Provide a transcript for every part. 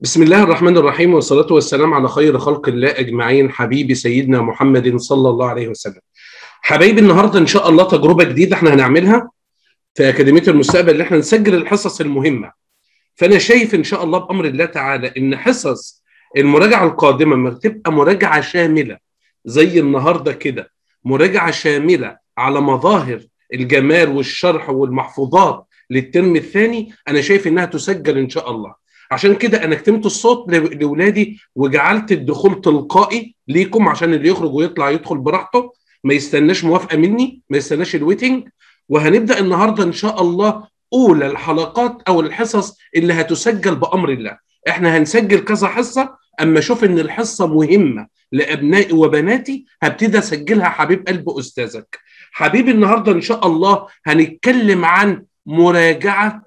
بسم الله الرحمن الرحيم والصلاة والسلام على خير خلق الله أجمعين حبيبي سيدنا محمد صلى الله عليه وسلم حبايبي النهاردة إن شاء الله تجربة جديدة احنا هنعملها في أكاديمية المستقبل اللي احنا نسجل الحصص المهمة فأنا شايف إن شاء الله بأمر الله تعالى إن حصص المراجعة القادمة ما تبقى مراجعة شاملة زي النهاردة كده مراجعة شاملة على مظاهر الجمال والشرح والمحفوظات للترم الثاني أنا شايف إنها تسجل إن شاء الله عشان كده انا كتمت الصوت لاولادي وجعلت الدخول تلقائي ليكم عشان اللي يخرج ويطلع يدخل براحته ما يستناش موافقه مني ما يستناش الويتنج وهنبدا النهارده ان شاء الله اولى الحلقات او الحصص اللي هتسجل بامر الله احنا هنسجل كذا حصه اما اشوف ان الحصه مهمه لابنائي وبناتي هبتدي اسجلها حبيب قلب استاذك حبيبي النهارده ان شاء الله هنتكلم عن مراجعه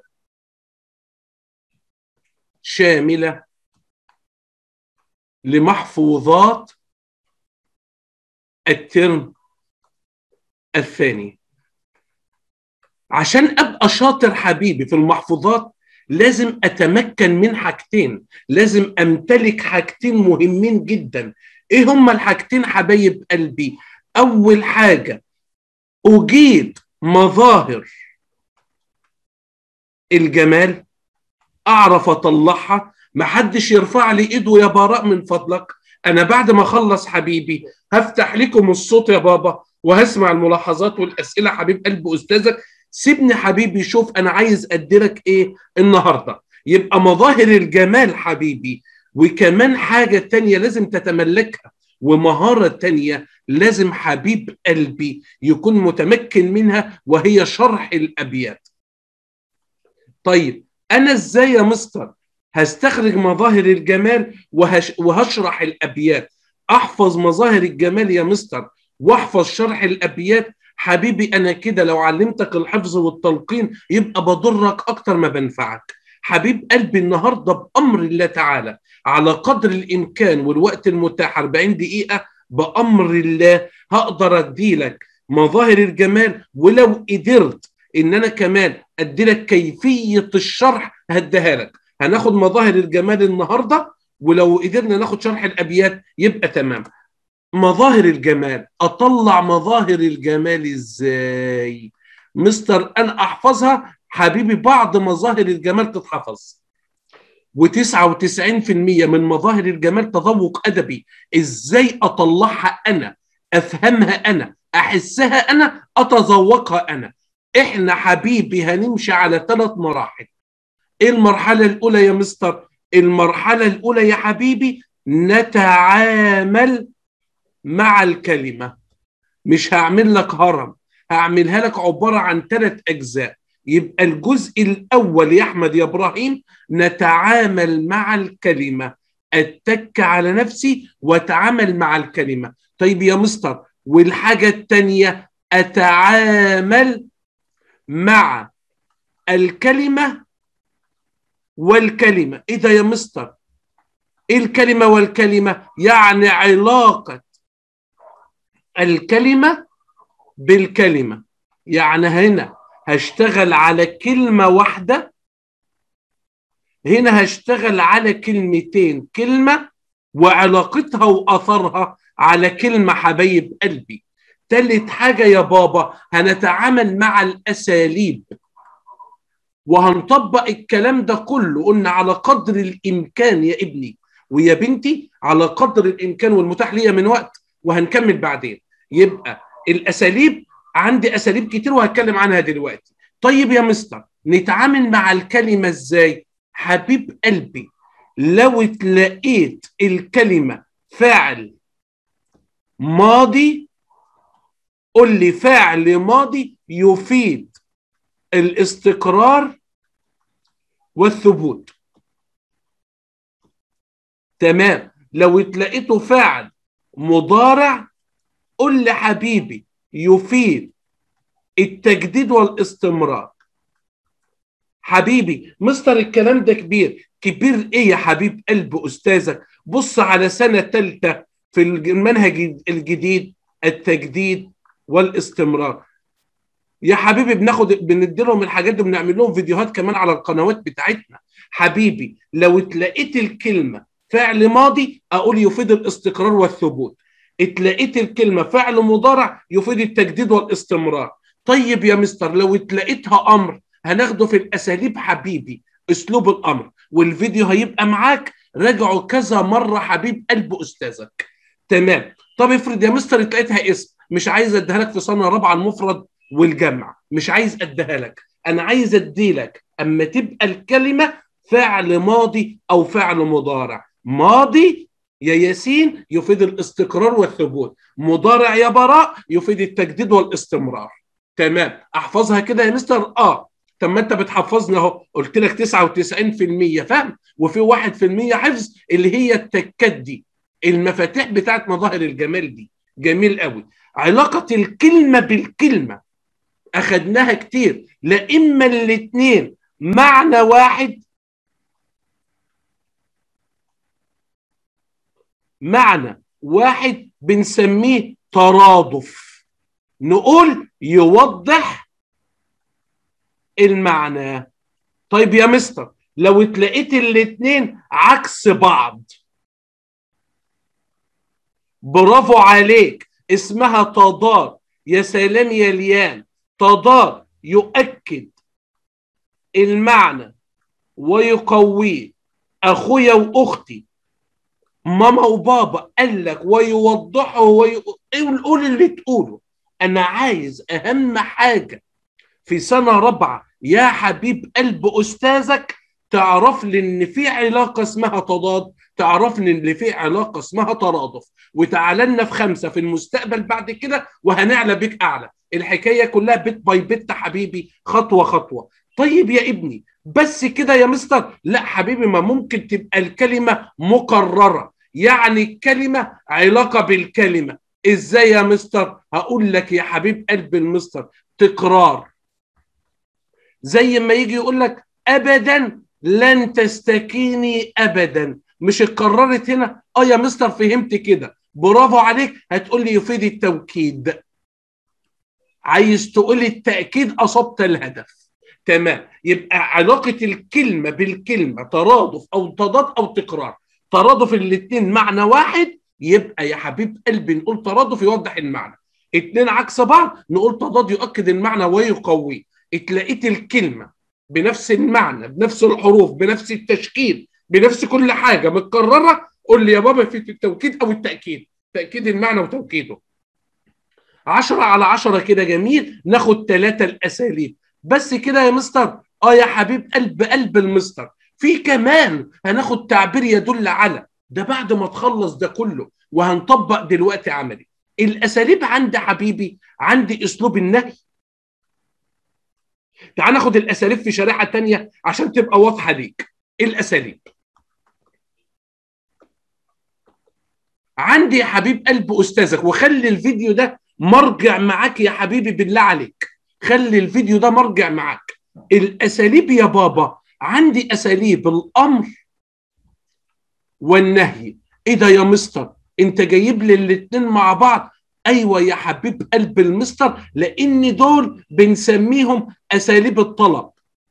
شاملة لمحفوظات الترم الثاني عشان أبقى شاطر حبيبي في المحفوظات لازم أتمكن من حاجتين لازم أمتلك حاجتين مهمين جدا إيه هما الحاجتين حبايب قلبي أول حاجة أجيد مظاهر الجمال اعرف اطلعها محدش يرفع لي ايده يا براء من فضلك انا بعد ما اخلص حبيبي هفتح لكم الصوت يا بابا وهسمع الملاحظات والاسئله حبيب قلب استاذك سيبني حبيبي شوف انا عايز اديلك ايه النهارده يبقى مظاهر الجمال حبيبي وكمان حاجه تانية لازم تتملكها ومهاره تانية لازم حبيب قلبي يكون متمكن منها وهي شرح الابيات طيب انا ازاي يا مستر هستخرج مظاهر الجمال وهش وهشرح الابيات احفظ مظاهر الجمال يا مستر واحفظ شرح الابيات حبيبي انا كده لو علمتك الحفظ والتلقين يبقى بضرك اكتر ما بنفعك حبيب قلبي النهارده بامر الله تعالى على قدر الامكان والوقت المتاح 40 دقيقه بامر الله هقدر اديلك مظاهر الجمال ولو قدرت ان انا كمان ادي لك كيفيه الشرح هديها لك هناخد مظاهر الجمال النهارده ولو قدرنا ناخد شرح الابيات يبقى تمام مظاهر الجمال اطلع مظاهر الجمال ازاي مستر انا احفظها حبيبي بعض مظاهر الجمال تتحفظ و99% من مظاهر الجمال تذوق ادبي ازاي اطلعها انا افهمها انا احسها انا اتذوقها انا احنا حبيبي هنمشي على ثلاث مراحل ايه المرحلة الأولى يا مستر؟ المرحلة الأولى يا حبيبي نتعامل مع الكلمة مش هعمل لك هرم هعملها لك عبارة عن ثلاث أجزاء يبقى الجزء الأول يا أحمد يا إبراهيم نتعامل مع الكلمة أتك على نفسي وأتعامل مع الكلمة طيب يا مستر والحاجة الثانية أتعامل مع الكلمة والكلمة إيه ده يا مستر إيه الكلمة والكلمة يعني علاقة الكلمة بالكلمة يعني هنا هشتغل على كلمة واحدة هنا هشتغل على كلمتين كلمة وعلاقتها وأثرها على كلمة حبايب قلبي تالت حاجة يا بابا هنتعامل مع الأساليب وهنطبق الكلام ده كله قلنا على قدر الإمكان يا ابني ويا بنتي على قدر الإمكان والمتاح ليا من وقت وهنكمل بعدين يبقى الأساليب عندي أساليب كتير وهتكلم عنها دلوقتي طيب يا مستر نتعامل مع الكلمة إزاي حبيب قلبي لو اتلقيت الكلمة فعل ماضي قل لي فعل ماضي يفيد الاستقرار والثبوت تمام لو اتلقيته فعل مضارع قل لي حبيبي يفيد التجديد والاستمرار حبيبي مستر الكلام ده كبير كبير ايه يا حبيب قلب استاذك بص على سنه ثالثه في المنهج الجديد التجديد والاستمرار يا حبيبي بناخد بندي لهم الحاجات دي وبنعمل لهم فيديوهات كمان على القنوات بتاعتنا حبيبي لو اتلقيت الكلمه فعل ماضي اقول يفيد الاستقرار والثبوت اتلقيت الكلمه فعل مضارع يفيد التجديد والاستمرار طيب يا مستر لو اتلقيتها امر هناخده في الاساليب حبيبي اسلوب الامر والفيديو هيبقى معاك راجعه كذا مره حبيب قلب استاذك تمام طب افرض يا مستر اتلقيتها اسم مش عايز اديها لك في سنه رابعه المفرد والجمع مش عايز اديها لك انا عايز ادي لك اما تبقى الكلمه فعل ماضي او فعل مضارع ماضي يا ياسين يفيد الاستقرار والثبوت مضارع يا براء يفيد التجديد والاستمرار تمام احفظها كده يا مستر اه طب ما انت بتحفظني اهو قلت لك 99% فهم وفي 1% حفظ اللي هي التكات دي المفاتيح بتاعت مظاهر الجمال دي جميل قوي علاقة الكلمة بالكلمة أخدناها كتير لا إما الاتنين معنى واحد معنى واحد بنسميه ترادف نقول يوضح المعنى طيب يا مستر لو اتلقيت الاتنين عكس بعض برافو عليك اسمها تضاد يا سلام يا ليان تضاد يؤكد المعنى ويقويه اخويا واختي ماما وبابا قال لك ويوضحه ويقول قول اللي تقوله انا عايز اهم حاجه في سنه رابعه يا حبيب قلب استاذك تعرف لي ان في علاقه اسمها تضاد تعرف لي ان في علاقه اسمها ترادف وتعالى لنا في خمسه في المستقبل بعد كده وهنعلى بيك اعلى الحكايه كلها بيت باي بيت حبيبي خطوه خطوه طيب يا ابني بس كده يا مستر لا حبيبي ما ممكن تبقى الكلمه مكرره يعني الكلمه علاقه بالكلمه ازاي يا مستر هقول لك يا حبيب قلب المستر تكرار زي ما يجي يقول لك ابدا لن تستكيني ابدا مش اتكررت هنا اه يا مستر فهمت كده برافو عليك هتقول لي يفيد التوكيد عايز تقول لي التاكيد اصبت الهدف تمام يبقى علاقه الكلمه بالكلمه ترادف او تضاد او تكرار ترادف الاثنين معنى واحد يبقى يا حبيب قلبي نقول ترادف يوضح المعنى اتنين عكس بعض نقول تضاد يؤكد المعنى ويقويه اتلاقيت الكلمه بنفس المعنى بنفس الحروف بنفس التشكيل بنفس كل حاجه متكرره قول لي يا بابا في التوكيد او التاكيد تاكيد المعنى وتوكيده عشرة على عشرة كده جميل ناخد ثلاثة الأساليب بس كده يا مستر اه يا حبيب قلب قلب المستر في كمان هناخد تعبير يدل على ده بعد ما تخلص ده كله وهنطبق دلوقتي عملي الأساليب عندي حبيبي عندي أسلوب النهي تعال ناخد الأساليب في شريحة تانية عشان تبقى واضحة ليك الأساليب عندي يا حبيب قلب أستاذك وخلي الفيديو ده مرجع معاك يا حبيبي بالله عليك خلي الفيديو ده مرجع معاك الاساليب يا بابا عندي اساليب الامر والنهي ايه ده يا مستر انت جايب لي الاتنين مع بعض ايوه يا حبيب قلب المستر لان دول بنسميهم اساليب الطلب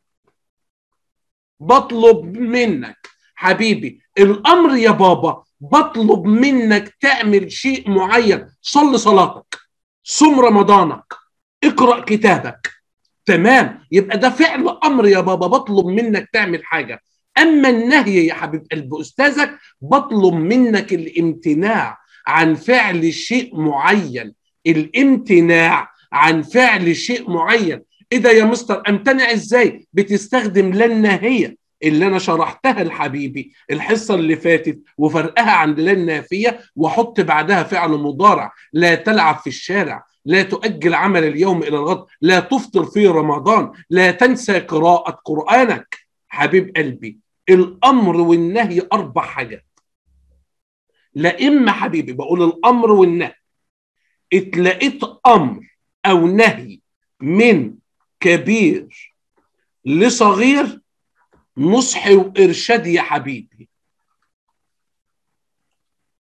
بطلب منك حبيبي الامر يا بابا بطلب منك تعمل شيء معين صل صلاتك صم رمضانك اقرا كتابك تمام يبقى ده فعل امر يا بابا بطلب منك تعمل حاجه اما النهي يا حبيب قلب استاذك بطلب منك الامتناع عن فعل شيء معين الامتناع عن فعل شيء معين ايه ده يا مستر امتنع ازاي بتستخدم لا الناهيه اللي انا شرحتها لحبيبي الحصه اللي فاتت وفرقها عن لا النافيه واحط بعدها فعل مضارع لا تلعب في الشارع لا تؤجل عمل اليوم الى الغد لا تفطر في رمضان لا تنسى قراءه قرانك حبيب قلبي الامر والنهي اربع حاجات لا اما حبيبي بقول الامر والنهي اتلقيت امر او نهي من كبير لصغير نصح وارشاد يا حبيبي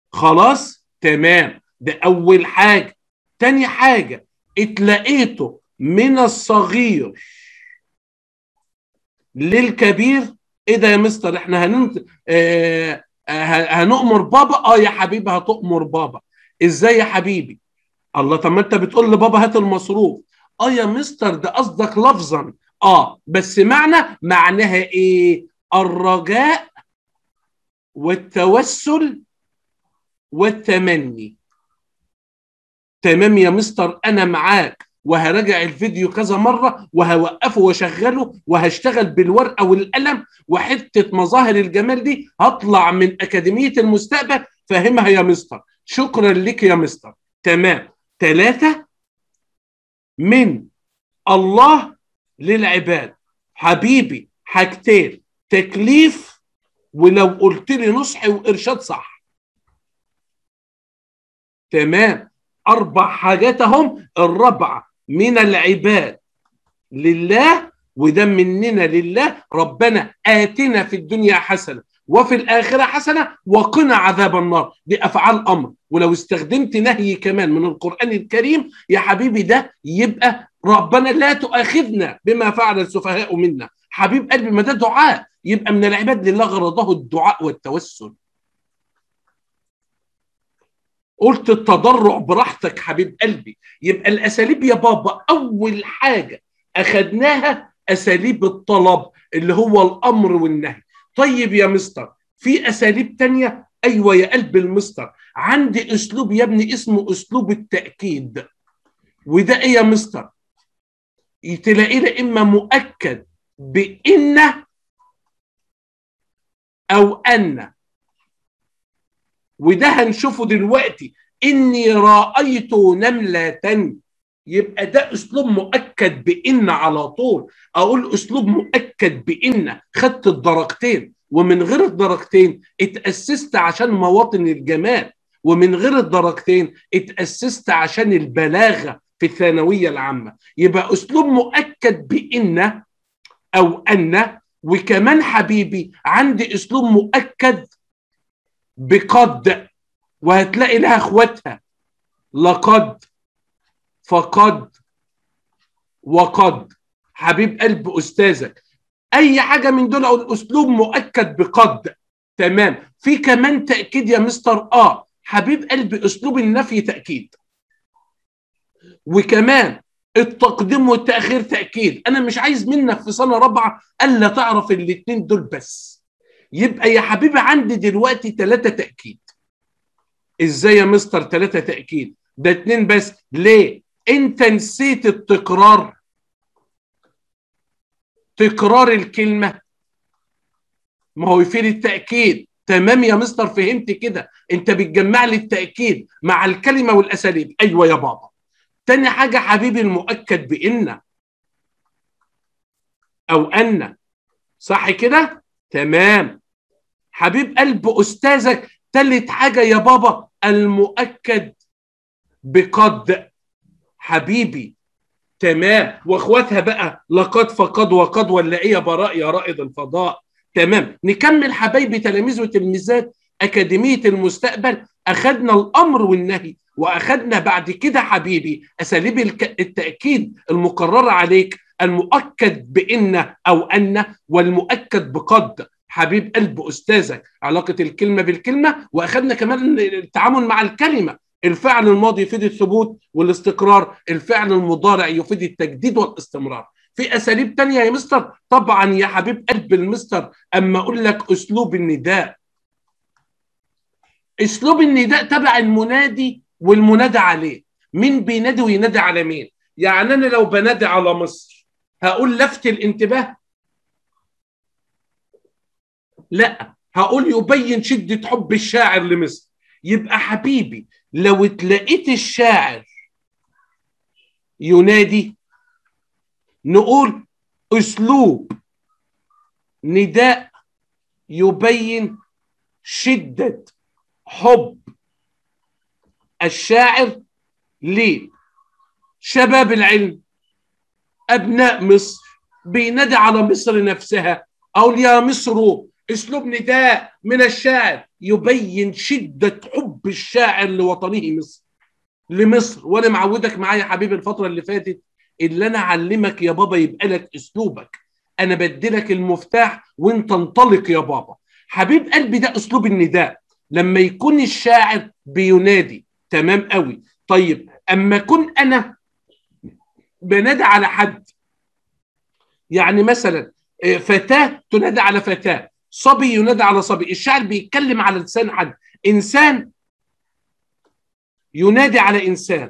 خلاص تمام ده اول حاجه تاني حاجه اتلقيته من الصغير للكبير ايه ده يا مستر احنا هننت... آه... هنؤمر بابا اه يا حبيبي هتؤمر بابا ازاي يا حبيبي الله طب ما انت بتقول لبابا هات المصروف اه يا مستر ده قصدك لفظا اه بس معنى معناها ايه الرجاء والتوسل والتمني تمام يا مستر انا معاك وهراجع الفيديو كذا مره وهوقفه واشغله وهشتغل بالورقه والقلم وحته مظاهر الجمال دي هطلع من اكاديميه المستقبل فاهمها يا مستر شكرا لك يا مستر تمام ثلاثه من الله للعباد حبيبي حاجتين تكليف ولو قلت لي نصح وارشاد صح تمام اربع حاجات اهم الرابعه من العباد لله وده مننا لله ربنا آتنا في الدنيا حسنة وفي الآخرة حسنة وقنا عذاب النار دي أفعال أمر ولو استخدمت نهي كمان من القرآن الكريم يا حبيبي ده يبقى ربنا لا تؤاخذنا بما فعل السفهاء منا حبيب قلبي ما ده دعاء يبقى من العباد لله غرضه الدعاء والتوسل قلت التضرع براحتك حبيب قلبي يبقى الاساليب يا بابا اول حاجه اخذناها اساليب الطلب اللي هو الامر والنهي طيب يا مستر في اساليب تانية ايوه يا قلب المستر عندي اسلوب يا ابني اسمه اسلوب التاكيد وده ايه يا مستر تلاقيه اما مؤكد بان او ان وده هنشوفه دلوقتي اني رايت نمله يبقى ده اسلوب مؤكد بان على طول اقول اسلوب مؤكد بان خدت الدرجتين ومن غير الدرجتين اتاسست عشان مواطن الجمال ومن غير الدرجتين اتاسست عشان البلاغه في الثانويه العامه يبقى اسلوب مؤكد بان او ان وكمان حبيبي عندي اسلوب مؤكد بقد وهتلاقي لها اخواتها لقد فقد وقد حبيب قلب استاذك اي حاجه من دول او الاسلوب مؤكد بقد تمام في كمان تاكيد يا مستر اه حبيب قلب اسلوب النفي تاكيد وكمان التقديم والتاخير تاكيد انا مش عايز منك في سنه رابعه الا تعرف الاثنين دول بس يبقى يا حبيبي عندي دلوقتي ثلاثة تأكيد ازاي يا مستر ثلاثة تأكيد ده اتنين بس ليه انت نسيت التكرار تكرار الكلمة ما هو يفيد التأكيد تمام يا مستر فهمت كده انت بتجمع لي التأكيد مع الكلمة والأساليب ايوه يا بابا تاني حاجة حبيبي المؤكد بإن أو أن صح كده تمام حبيب قلب استاذك تالت حاجه يا بابا المؤكد بقد حبيبي تمام واخواتها بقى لقد فقد وقد ولا ايه يا براء يا رائد الفضاء تمام نكمل حبايبي تلاميذ وتلميذات اكاديميه المستقبل اخذنا الامر والنهي واخذنا بعد كده حبيبي اساليب التاكيد المقرره عليك المؤكد بان او ان والمؤكد بقد حبيب قلب استاذك علاقه الكلمه بالكلمه واخذنا كمان التعامل مع الكلمه الفعل الماضي يفيد الثبوت والاستقرار الفعل المضارع يفيد التجديد والاستمرار في اساليب تانية يا مستر طبعا يا حبيب قلب المستر اما اقول لك اسلوب النداء اسلوب النداء تبع المنادي والمنادى عليه مين بينادي وينادي على مين يعني انا لو بنادي على مصر هقول لفت الانتباه لا هقول يبين شدة حب الشاعر لمصر يبقى حبيبي لو تلاقيت الشاعر ينادي نقول اسلوب نداء يبين شدة حب الشاعر لشباب العلم أبناء مصر بينادي على مصر نفسها أقول يا مصر اسلوب نداء من الشاعر يبين شده حب الشاعر لوطنه مصر لمصر وانا معودك معايا يا حبيبي الفتره اللي فاتت اللي انا اعلمك يا بابا يبقى لك اسلوبك انا بديلك المفتاح وانت انطلق يا بابا حبيب قلبي ده اسلوب النداء لما يكون الشاعر بينادي تمام قوي طيب اما اكون انا بنادي على حد يعني مثلا فتاه تنادي على فتاه صبي ينادي على صبي الشاعر بيتكلم على لسان حد انسان ينادي على انسان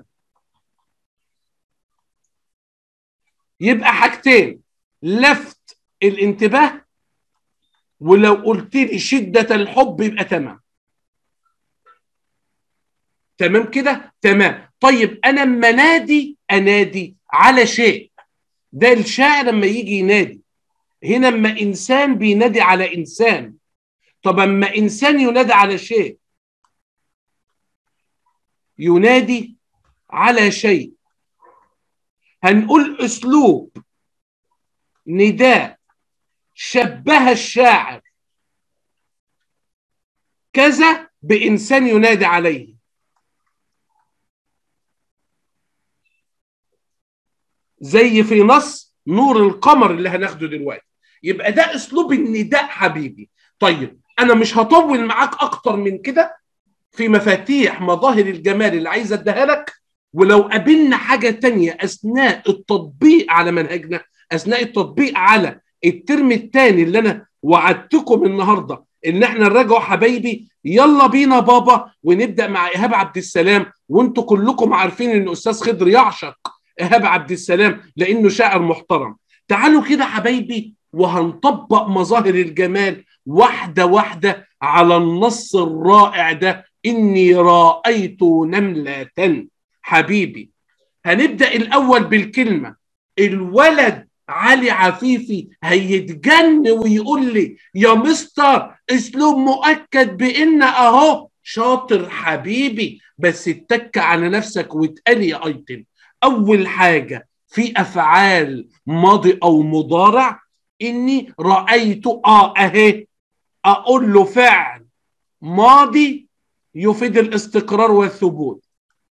يبقى حاجتين لفت الانتباه ولو قلت لي شدة الحب يبقى تمام تمام كده تمام طيب انا اما نادي انادي على شيء ده الشاعر لما يجي ينادي هنا اما انسان بينادي على انسان طب اما انسان ينادي على شيء ينادي على شيء هنقول اسلوب نداء شبه الشاعر كذا بانسان ينادي عليه زي في نص نور القمر اللي هناخده دلوقتي يبقى ده اسلوب النداء حبيبي طيب انا مش هطول معاك اكتر من كده في مفاتيح مظاهر الجمال اللي عايز اديها لك ولو قابلنا حاجه تانية اثناء التطبيق على منهجنا اثناء التطبيق على الترم الثاني اللي انا وعدتكم النهارده ان احنا نراجعه حبايبي يلا بينا بابا ونبدا مع ايهاب عبد السلام وانتوا كلكم عارفين ان استاذ خضر يعشق ايهاب عبد السلام لانه شاعر محترم تعالوا كده حبايبي وهنطبق مظاهر الجمال واحده واحده على النص الرائع ده اني رايت نمله حبيبي هنبدا الاول بالكلمه الولد علي عفيفي هيتجن ويقول لي يا مستر اسلوب مؤكد بان اهو شاطر حبيبي بس اتك على نفسك واتقال يا ايتم اول حاجه في افعال ماضي او مضارع اني رايت اه اهي اقول له فعل ماضي يفيد الاستقرار والثبوت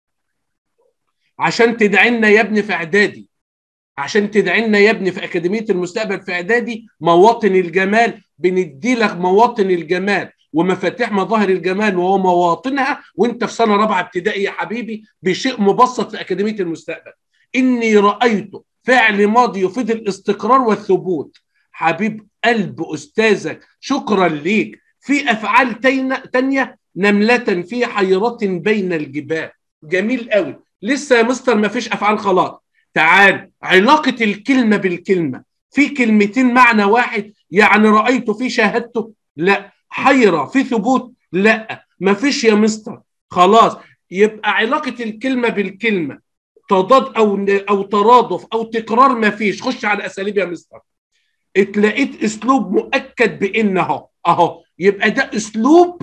عشان تدعي لنا يا ابني في اعدادي عشان تدعي لنا يا ابني في اكاديميه المستقبل في اعدادي مواطن الجمال بندي لك مواطن الجمال ومفاتيح مظاهر الجمال وهو مواطنها وانت في سنه رابعه ابتدائي يا حبيبي بشيء مبسط في اكاديميه المستقبل اني رايت فعل ماضي يفيد الاستقرار والثبوت حبيب قلب استاذك شكرا ليك في افعال تانية نملة في حيرة بين الجبال جميل قوي لسه يا مستر ما فيش افعال خلاص تعال علاقة الكلمة بالكلمة في كلمتين معنى واحد يعني رأيته في شاهدته لا حيرة في ثبوت لا ما فيش يا مستر خلاص يبقى علاقة الكلمة بالكلمة تضاد أو أو ترادف أو تكرار ما فيش خش على أساليب يا مستر اتلاقيت أسلوب مؤكد بإن أهو أهو يبقى ده أسلوب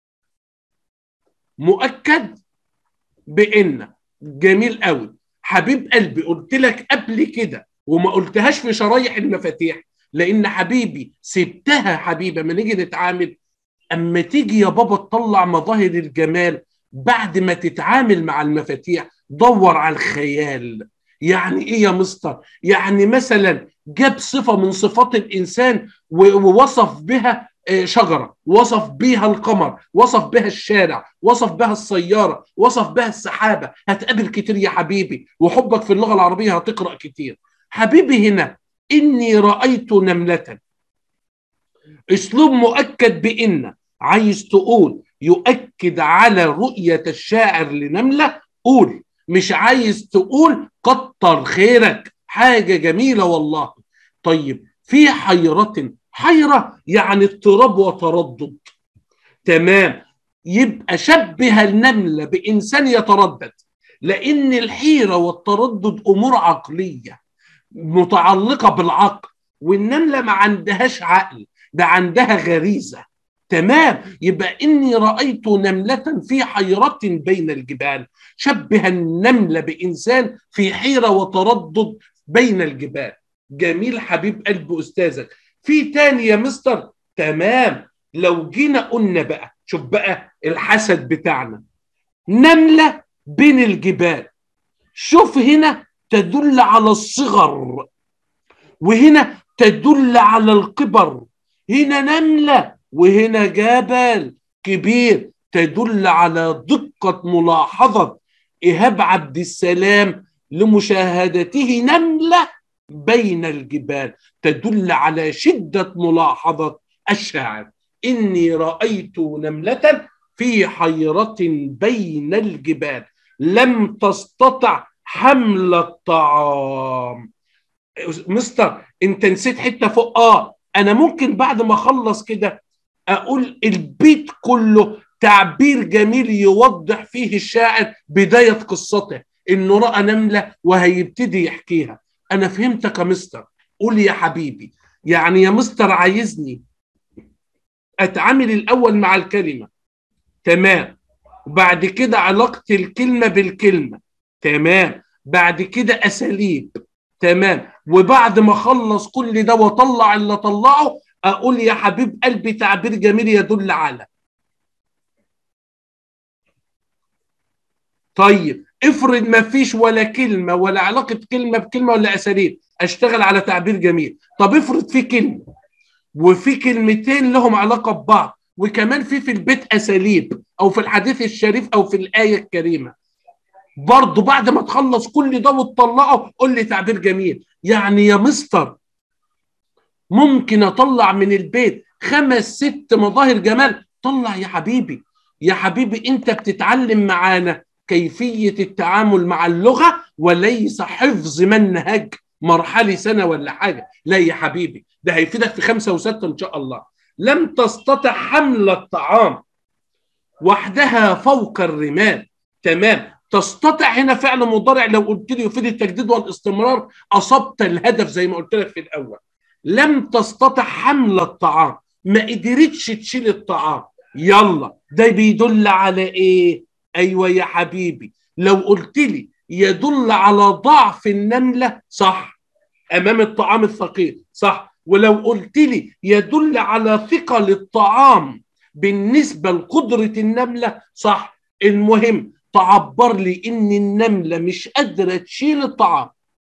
مؤكد بإن جميل قوي حبيب قلبي قلت لك قبل كده وما قلتهاش في شرايح المفاتيح لان حبيبي سبتها حبيبي ما نيجي نتعامل اما تيجي يا بابا تطلع مظاهر الجمال بعد ما تتعامل مع المفاتيح دور على الخيال يعني ايه يا مستر يعني مثلا جاب صفه من صفات الانسان ووصف بها شجره وصف بيها القمر وصف بها الشارع وصف بها السياره وصف بها السحابه هتقابل كتير يا حبيبي وحبك في اللغه العربيه هتقرا كتير حبيبي هنا اني رايت نمله اسلوب مؤكد بان عايز تقول يؤكد على رؤيه الشاعر لنمله قول مش عايز تقول كتر خيرك حاجه جميله والله طيب في حيره حيرة يعني اضطراب وتردد تمام يبقى شبه النملة بإنسان يتردد لأن الحيرة والتردد أمور عقلية متعلقة بالعقل والنملة ما عندهاش عقل ده عندها غريزة تمام يبقى إني رأيت نملة في حيرة بين الجبال شبه النملة بإنسان في حيرة وتردد بين الجبال جميل حبيب قلب أستاذك في تاني يا مستر تمام لو جينا قلنا بقى شوف بقى الحسد بتاعنا نملة بين الجبال شوف هنا تدل على الصغر وهنا تدل على الكبر هنا نملة وهنا جبل كبير تدل على دقة ملاحظة إيهاب عبد السلام لمشاهدته نملة بين الجبال تدل على شدة ملاحظة الشاعر إني رأيت نملة في حيرة بين الجبال لم تستطع حمل الطعام مستر انت نسيت حته فوق اه انا ممكن بعد ما اخلص كده اقول البيت كله تعبير جميل يوضح فيه الشاعر بدايه قصته انه راى نمله وهيبتدي يحكيها انا فهمتك يا مستر قول يا حبيبي يعني يا مستر عايزني اتعامل الاول مع الكلمه تمام وبعد كده علاقه الكلمه بالكلمه تمام بعد كده اساليب تمام وبعد ما اخلص كل ده واطلع اللي اطلعه اقول يا حبيب قلبي تعبير جميل يدل على طيب افرض ما فيش ولا كلمه ولا علاقه كلمه بكلمه ولا اساليب اشتغل على تعبير جميل طب افرض في كلمه وفي كلمتين لهم علاقه ببعض وكمان في في البيت اساليب او في الحديث الشريف او في الايه الكريمه برضه بعد ما تخلص كل ده وتطلعه قول لي تعبير جميل يعني يا مستر ممكن اطلع من البيت خمس ست مظاهر جمال طلع يا حبيبي يا حبيبي انت بتتعلم معانا كيفية التعامل مع اللغة وليس حفظ منهج مرحلة سنة ولا حاجة لا يا حبيبي ده هيفيدك في خمسة وستة إن شاء الله لم تستطع حمل الطعام وحدها فوق الرمال تمام تستطع هنا فعل مضارع لو قلت لي يفيد التجديد والاستمرار اصبت الهدف زي ما قلت لك في الاول لم تستطع حمل الطعام ما قدرتش تشيل الطعام يلا ده بيدل على ايه ايوه يا حبيبي لو قلت لي يدل على ضعف النمله صح امام الطعام الثقيل صح ولو قلت لي يدل على ثقل الطعام بالنسبه لقدره النمله صح المهم تعبر لي ان النمله مش قادره تشيل الطعام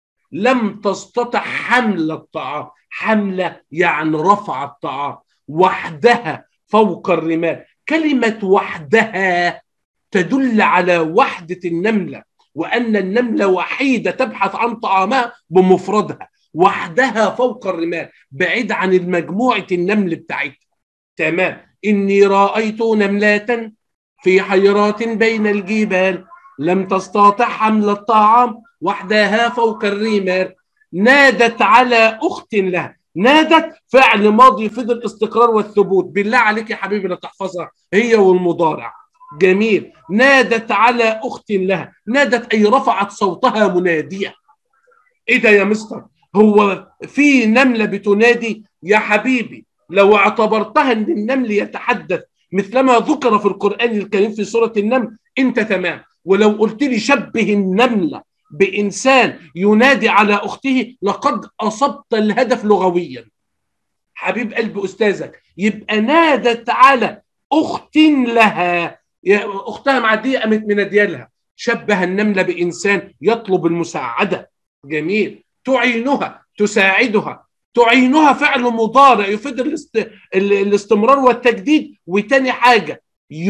لم تستطع حمل الطعام حمله يعني رفع الطعام وحدها فوق الرمال كلمه وحدها تدل على وحده النمله وان النمله وحيده تبحث عن طعامها بمفردها وحدها فوق الرمال بعيد عن المجموعه النمل بتاعتها تمام اني رايت نملات في حيرات بين الجبال لم تستطع حمل الطعام وحدها فوق الرمال نادت على أخت لها نادت فعل ماضي يفيد الاستقرار والثبوت بالله عليك يا حبيبي لا تحفظها هي والمضارع جميل نادت على أخت لها نادت أي رفعت صوتها منادية إيه ده يا مستر هو في نملة بتنادي يا حبيبي لو اعتبرتها أن النمل يتحدث مثلما ذكر في القرآن الكريم في سورة النمل أنت تمام ولو قلت لي شبه النملة بإنسان ينادي على أخته لقد أصبت الهدف لغويا حبيب قلب أستاذك يبقى نادت على أخت لها أختها معدية قامت منادية لها شبه النملة بإنسان يطلب المساعدة جميل تعينها تساعدها تعينها فعل مضارع يفيد الاست... الاستمرار والتجديد وتاني حاجة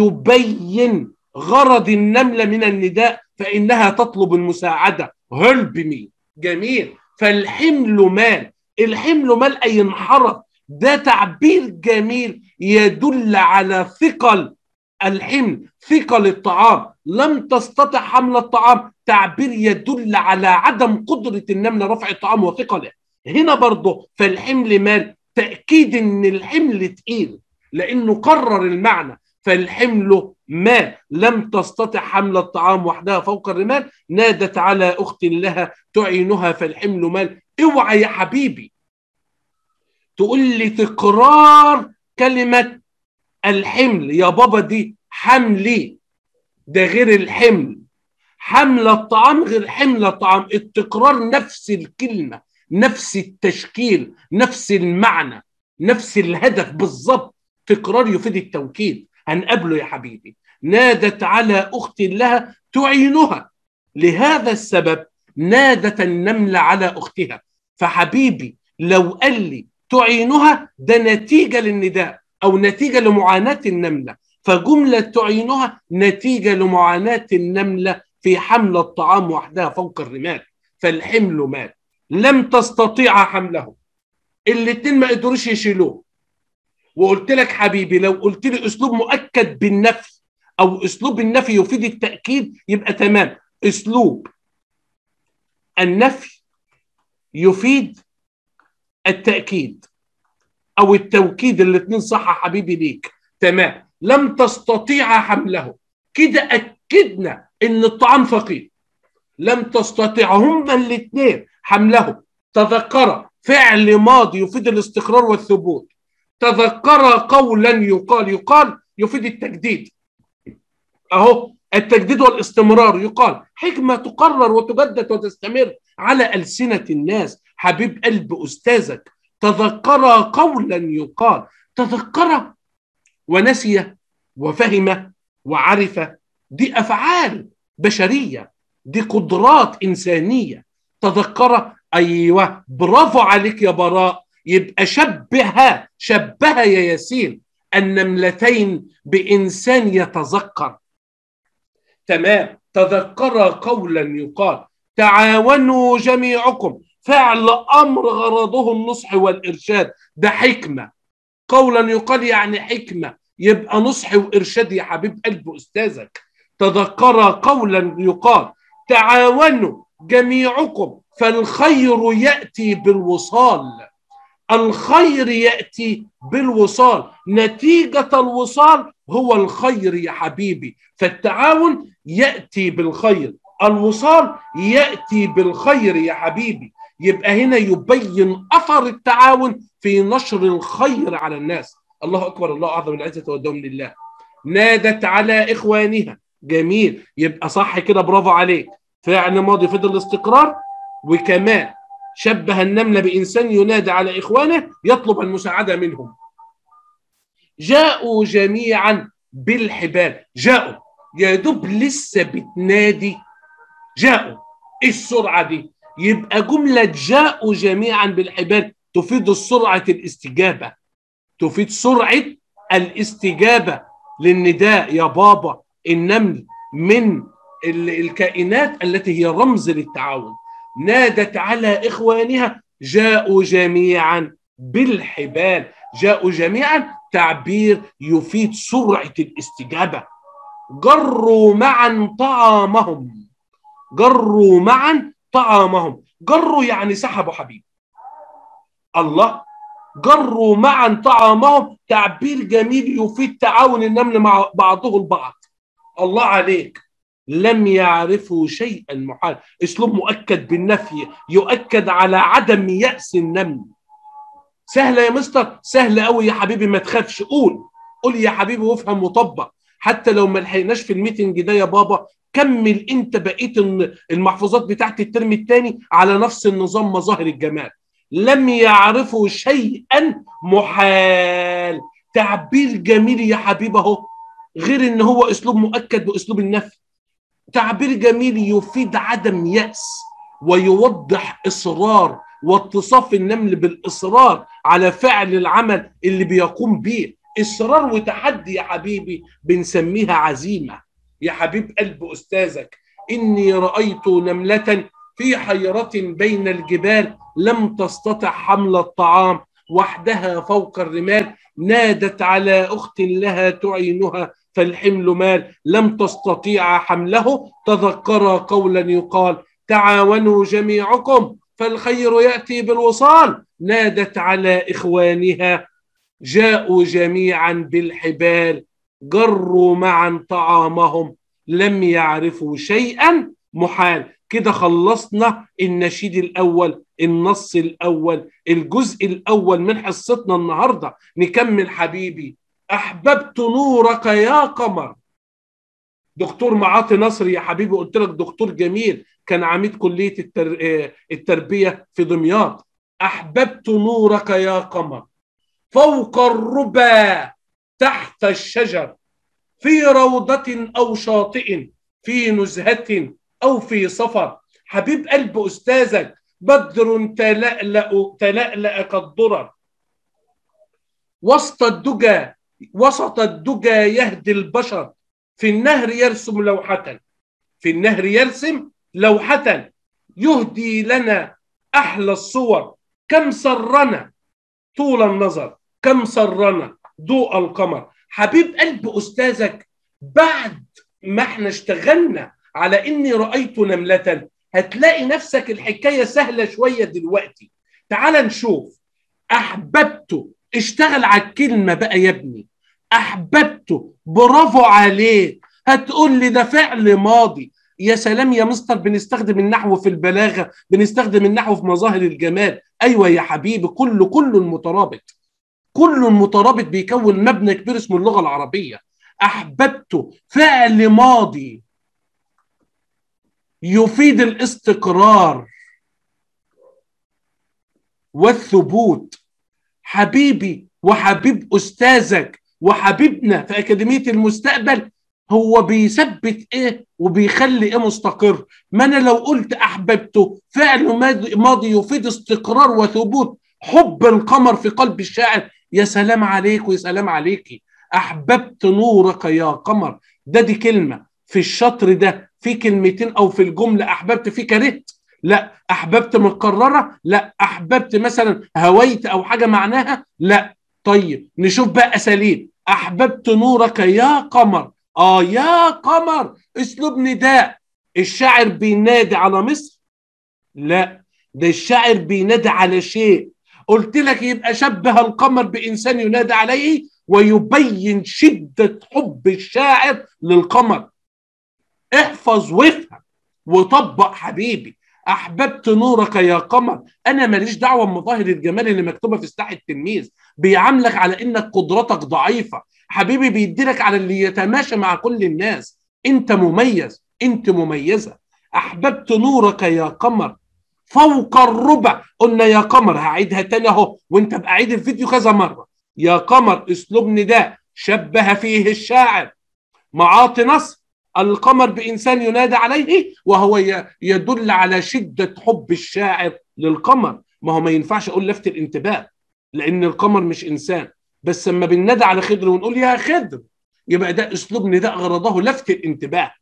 يبين غرض النملة من النداء فإنها تطلب المساعدة هلب مي جميل فالحمل مال الحمل مال أي انحرف ده تعبير جميل يدل على ثقل الحمل ثقل الطعام لم تستطع حمل الطعام تعبير يدل على عدم قدرة النملة رفع الطعام وثقله هنا برضه فالحمل مال تأكيد ان الحمل تقيل لانه قرر المعنى فالحمل ما لم تستطع حمل الطعام وحدها فوق الرمال نادت على اخت لها تعينها فالحمل مال اوعى يا حبيبي تقول لي تكرار كلمه الحمل يا بابا دي حملي ده غير الحمل حمل الطعام غير حمل الطعام التكرار نفس الكلمه نفس التشكيل نفس المعنى نفس الهدف بالظبط تكرار يفيد التوكيد هنقابله يا حبيبي نادت على أخت لها تعينها لهذا السبب نادت النملة على أختها فحبيبي لو قال لي تعينها ده نتيجة للنداء أو نتيجة لمعاناة النملة فجملة تعينها نتيجة لمعاناة النملة في حمل الطعام وحدها فوق الرمال فالحمل مات لم تستطيع حمله الاتنين ما قدروش يشيلوه وقلت لك حبيبي لو قلت لي اسلوب مؤكد بالنفي او اسلوب النفي يفيد التاكيد يبقى تمام اسلوب النفي يفيد التاكيد او التوكيد الاثنين صح حبيبي ليك تمام لم تستطيع حمله كده اكدنا ان الطعام ثقيل لم تستطيع هما الاثنين حمله تذكر فعل ماضي يفيد الاستقرار والثبوت تذكر قولا يقال يقال يفيد التجديد اهو التجديد والاستمرار يقال حكمة تقرر وتجدد وتستمر على ألسنة الناس حبيب قلب أستاذك تذكر قولا يقال تذكر ونسي وفهم وعرف دي أفعال بشرية دي قدرات إنسانية تذكر أيوة برافو عليك يا براء يبقى شبه شبه يا ياسين النملتين بإنسان يتذكر تمام تذكر قولا يقال تعاونوا جميعكم فعل أمر غرضه النصح والإرشاد ده حكمة قولا يقال يعني حكمة يبقى نصح وإرشاد يا حبيب قلب أستاذك تذكر قولا يقال تعاونوا جميعكم فالخير يأتي بالوصال الخير يأتي بالوصال نتيجة الوصال هو الخير يا حبيبي فالتعاون يأتي بالخير الوصال يأتي بالخير يا حبيبي يبقى هنا يبين أثر التعاون في نشر الخير على الناس الله أكبر الله أعظم العزة والدوم لله نادت على إخوانها جميل يبقى صح كده برافو عليك فعل ماضي فضل الاستقرار وكمان شبه النملة بإنسان ينادي على إخوانه يطلب المساعدة منهم جاءوا جميعا بالحبال جاءوا يا دوب لسه بتنادي جاءوا ايه السرعة دي يبقى جملة جاءوا جميعا بالحبال تفيد سرعة الاستجابة تفيد سرعة الاستجابة للنداء يا بابا النمل من الكائنات التي هي رمز للتعاون نادت على إخوانها جاءوا جميعا بالحبال جاءوا جميعا تعبير يفيد سرعة الاستجابة جروا معا طعامهم جروا معا طعامهم جروا يعني سحبوا حبيب الله جروا معا طعامهم تعبير جميل يفيد تعاون النمل مع بعضه البعض الله عليك لم يعرفوا شيئا محال اسلوب مؤكد بالنفي يؤكد على عدم يأس النمل سهلة يا مستر سهلة قوي يا حبيبي ما تخافش قول قول يا حبيبي وافهم وطبق حتى لو ما لحقناش في الميتنج ده يا بابا كمل انت بقيه المحفوظات بتاعت الترم الثاني على نفس النظام مظاهر الجمال لم يعرفوا شيئا محال تعبير جميل يا حبيبي اهو غير ان هو اسلوب مؤكد باسلوب النفي تعبير جميل يفيد عدم يأس ويوضح اصرار واتصاف النمل بالاصرار على فعل العمل اللي بيقوم به اصرار وتحدي يا حبيبي بنسميها عزيمه يا حبيب قلب استاذك اني رايت نمله في حيره بين الجبال لم تستطع حمل الطعام وحدها فوق الرمال نادت على اخت لها تعينها فالحمل مال لم تستطيع حمله تذكر قولا يقال تعاونوا جميعكم فالخير ياتي بالوصال نادت على اخوانها جاءوا جميعا بالحبال جروا معا طعامهم لم يعرفوا شيئا محال كده خلصنا النشيد الاول النص الاول الجزء الاول من حصتنا النهارده نكمل حبيبي احببت نورك يا قمر دكتور معاطي نصر يا حبيبي قلت لك دكتور جميل كان عميد كليه التر... التربيه في دمياط احببت نورك يا قمر فوق الربا تحت الشجر في روضة أو شاطئ في نزهة أو في سفر حبيب قلب استاذك بدر تلألأ تلألأ كالضرر وسط الدجى وسط الدجى يهدي البشر في النهر يرسم لوحة في النهر يرسم لوحة يهدي لنا أحلى الصور كم سرنا طول النظر كم سرنا ضوء القمر حبيب قلب أستاذك بعد ما احنا اشتغلنا على إني رأيت نملة هتلاقي نفسك الحكاية سهلة شوية دلوقتي تعال نشوف أحببته اشتغل على الكلمة بقى يا ابني أحببته برافو عليك هتقول لي ده فعل ماضي يا سلام يا مستر بنستخدم النحو في البلاغة بنستخدم النحو في مظاهر الجمال أيوة يا حبيبي كله كله مترابط كله مترابط بيكون مبنى كبير اسمه اللغة العربية أحببته فعل ماضي يفيد الاستقرار والثبوت حبيبي وحبيب أستاذك وحبيبنا في أكاديمية المستقبل هو بيثبت ايه وبيخلي ايه مستقر ما انا لو قلت احببته فعل ماضي يفيد استقرار وثبوت حب القمر في قلب الشاعر يا سلام عليك ويا سلام عليكي احببت نورك يا قمر ده دي كلمه في الشطر ده في كلمتين او في الجمله احببت في كرهت لا احببت مكرره لا احببت مثلا هويت او حاجه معناها لا طيب نشوف بقى اساليب احببت نورك يا قمر اه يا قمر اسلوب نداء الشاعر بينادي على مصر لا ده الشاعر بينادي على شيء قلت لك يبقى شبه القمر بانسان ينادى عليه ويبين شده حب الشاعر للقمر احفظ وافهم وطبق حبيبي احببت نورك يا قمر انا ماليش دعوه بمظاهر الجمال اللي مكتوبه في سلاح التلميذ بيعاملك على انك قدرتك ضعيفه حبيبي بيديلك على اللي يتماشى مع كل الناس انت مميز انت مميزه احببت نورك يا قمر فوق الربع قلنا يا قمر هعيدها تاني اهو وانت بعيد الفيديو كذا مره يا قمر اسلوب نداء شبه فيه الشاعر معاطي نصر القمر بإنسان ينادى عليه وهو يدل على شدة حب الشاعر للقمر ما هو ما ينفعش أقول لفت الانتباه لأن القمر مش إنسان بس لما بننادى على خضر ونقول يا خضر يبقى ده أسلوب نداء غرضه لفت الانتباه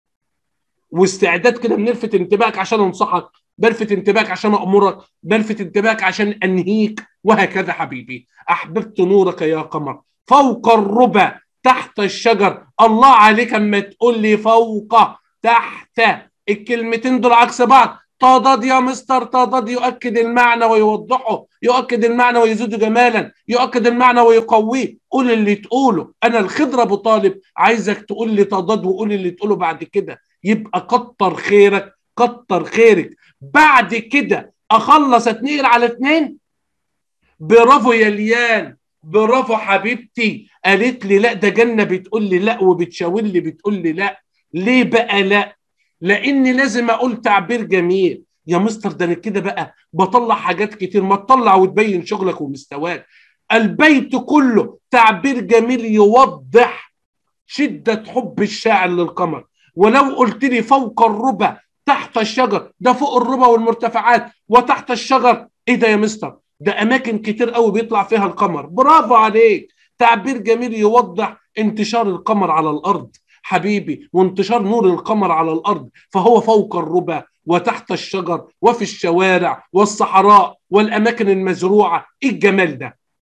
واستعداد كده بنلفت انتباهك عشان انصحك بلفت انتباهك عشان امرك بلفت انتباهك عشان انهيك وهكذا حبيبي احببت نورك يا قمر فوق الربع تحت الشجر الله عليك اما تقول لي فوق تحت الكلمتين دول عكس بعض تضاد يا مستر تضاد يؤكد المعنى ويوضحه يؤكد المعنى ويزيد جمالا يؤكد المعنى ويقويه قول اللي تقوله انا الخضر ابو طالب عايزك تقول لي تضاد وقول اللي تقوله بعد كده يبقى كتر خيرك كتر خيرك بعد كده اخلص اتنقل على اتنين برافو يا ليان برافو حبيبتي قالت لي لا ده جنة بتقول لي لا وبتشاور لي بتقول لي لا ليه بقى لا لاني لازم اقول تعبير جميل يا مستر ده انا كده بقى بطلع حاجات كتير ما تطلع وتبين شغلك ومستواك البيت كله تعبير جميل يوضح شدة حب الشاعر للقمر ولو قلت لي فوق الربع تحت الشجر ده فوق الربع والمرتفعات وتحت الشجر ايه ده يا مستر ده اماكن كتير قوي بيطلع فيها القمر برافو عليك تعبير جميل يوضح انتشار القمر على الارض حبيبي وانتشار نور القمر على الارض فهو فوق الربع وتحت الشجر وفي الشوارع والصحراء والاماكن المزروعه ايه الجمال ده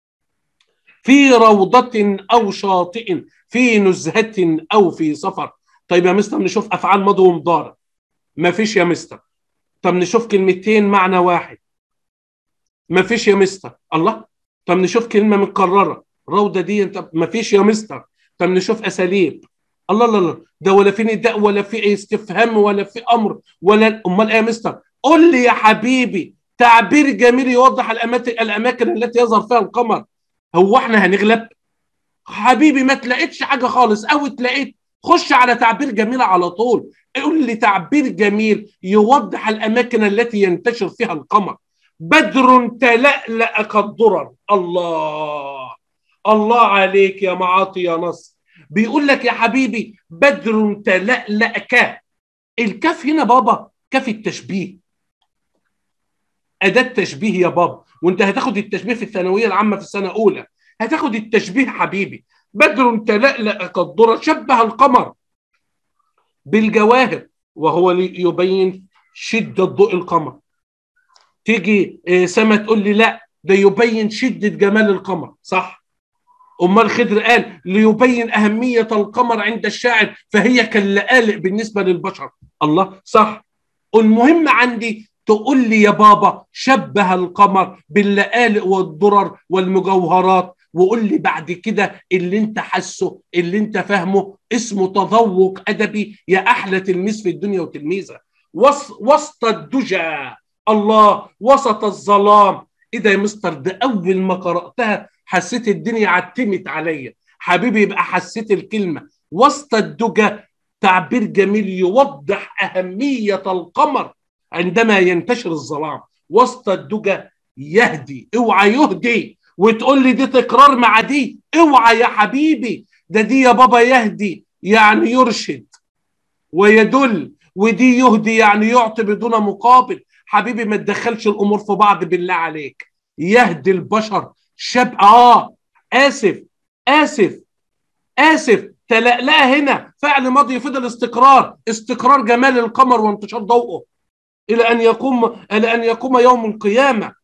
في روضة أو شاطئ في نزهة أو في سفر طيب يا مستر نشوف أفعال ماضي ومضارع ما فيش يا مستر طب نشوف كلمتين معنى واحد ما فيش يا مستر الله طب نشوف كلمة مكررة روضة دي طب ما فيش يا مستر طب نشوف أساليب الله الله الله ده ولا في نداء ولا في استفهام ولا في أمر ولا أمال إيه يا مستر قول لي يا حبيبي تعبير جميل يوضح الأماكن الأماكن التي يظهر فيها القمر هو احنا هنغلب حبيبي ما تلاقيتش حاجه خالص او تلاقيت خش على تعبير جميل على طول قول لي تعبير جميل يوضح الاماكن التي ينتشر فيها القمر بدر تلألأ كالضرر الله الله عليك يا معاطي يا نصر بيقول لك يا حبيبي بدر تلألأ ك الكاف هنا بابا كافي التشبيه اداه تشبيه يا بابا وانت هتاخد التشبيه في الثانويه العامه في السنه اولى هتاخد التشبيه حبيبي بدر تلألأ كالذرة شبه القمر بالجواهر وهو يبين شدة ضوء القمر تيجي سما تقول لي لا ده يبين شدة جمال القمر صح أمال خضر قال ليبين أهمية القمر عند الشاعر فهي كاللآلئ بالنسبة للبشر الله صح المهم عندي تقول لي يا بابا شبه القمر باللآلئ والدرر والمجوهرات وقول لي بعد كده اللي انت حاسه اللي انت فاهمه اسمه تذوق ادبي يا احلى تلميذ في الدنيا وتلميذه وسط الدجى الله وسط الظلام ايه ده يا مستر ده اول ما قراتها حسيت الدنيا عتمت عليا حبيبي يبقى حسيت الكلمه وسط الدجى تعبير جميل يوضح اهميه القمر عندما ينتشر الظلام وسط الدجى يهدي اوعى يهدي وتقول لي دي تكرار مع دي اوعى يا حبيبي ده دي يا بابا يهدي يعني يرشد ويدل ودي يهدي يعني يعطي بدون مقابل حبيبي ما تدخلش الامور في بعض بالله عليك يهدي البشر شاب اه اسف اسف اسف تلألأ هنا فعل ماضي يفيد الاستقرار استقرار جمال القمر وانتشار ضوءه الى ان يقوم الى ان يقوم يوم القيامه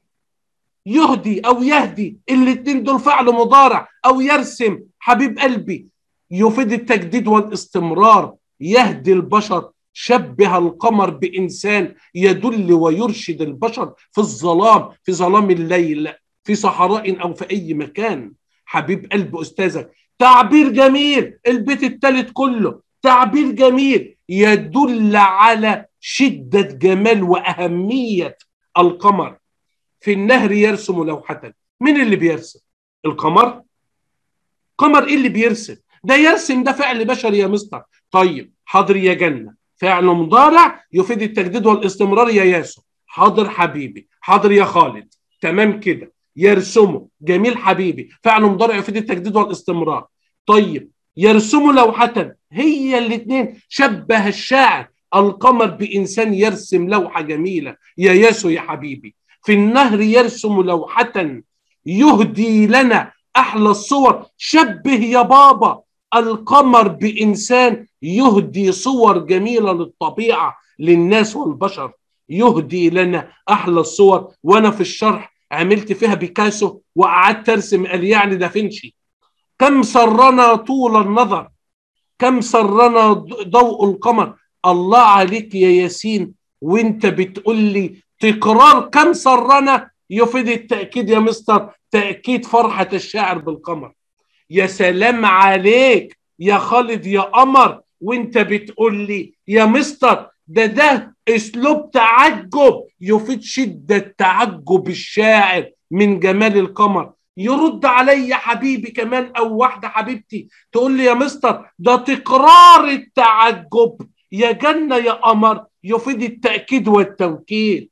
يهدي او يهدي الاثنين دول فعل مضارع او يرسم حبيب قلبي يفيد التجديد والاستمرار يهدي البشر شبه القمر بانسان يدل ويرشد البشر في الظلام في ظلام الليل في صحراء او في اي مكان حبيب قلب استاذك تعبير جميل البيت الثالث كله تعبير جميل يدل على شده جمال واهميه القمر في النهر يرسم لوحة مين اللي بيرسم القمر قمر ايه اللي بيرسم ده يرسم ده فعل بشري يا مستر طيب حاضر يا جنة فعل مضارع يفيد التجديد والاستمرار يا ياسو حاضر حبيبي حاضر يا خالد تمام كده يرسمه جميل حبيبي فعل مضارع يفيد التجديد والاستمرار طيب يرسم لوحة هي الاثنين شبه الشاعر القمر بإنسان يرسم لوحة جميلة يا ياسو يا حبيبي في النهر يرسم لوحة يهدي لنا أحلى الصور شبه يا بابا القمر بإنسان يهدي صور جميلة للطبيعة للناس والبشر يهدي لنا أحلى الصور وأنا في الشرح عملت فيها بيكاسو وقعدت أرسم قال يعني دافنشي كم سرنا طول النظر كم سرنا ضوء القمر الله عليك يا ياسين وانت بتقول لي تكرار كم سرنا يفيد التأكيد يا مستر تأكيد فرحة الشاعر بالقمر يا سلام عليك يا خالد يا قمر وانت بتقول لي يا مستر ده ده اسلوب تعجب يفيد شدة تعجب الشاعر من جمال القمر يرد علي حبيبي كمان او واحدة حبيبتي تقول لي يا مستر ده تكرار التعجب يا جنة يا قمر يفيد التأكيد والتوكيد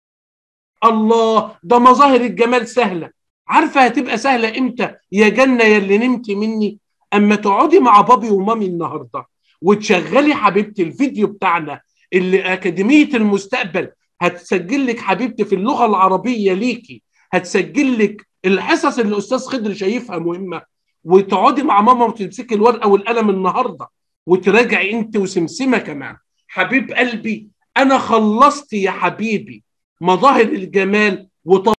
الله ده مظاهر الجمال سهلة عارفة هتبقى سهلة امتى يا جنة يا اللي نمت مني اما تقعدي مع بابي ومامي النهاردة وتشغلي حبيبتي الفيديو بتاعنا اللي أكاديمية المستقبل هتسجل لك حبيبتي في اللغة العربية ليكي هتسجل لك الحصص اللي الأستاذ خضر شايفها مهمة وتقعدي مع ماما وتمسكي الورقة والقلم النهاردة وتراجعي انت وسمسمة كمان حبيب قلبي أنا خلصت يا حبيبي مظاهر الجمال وط...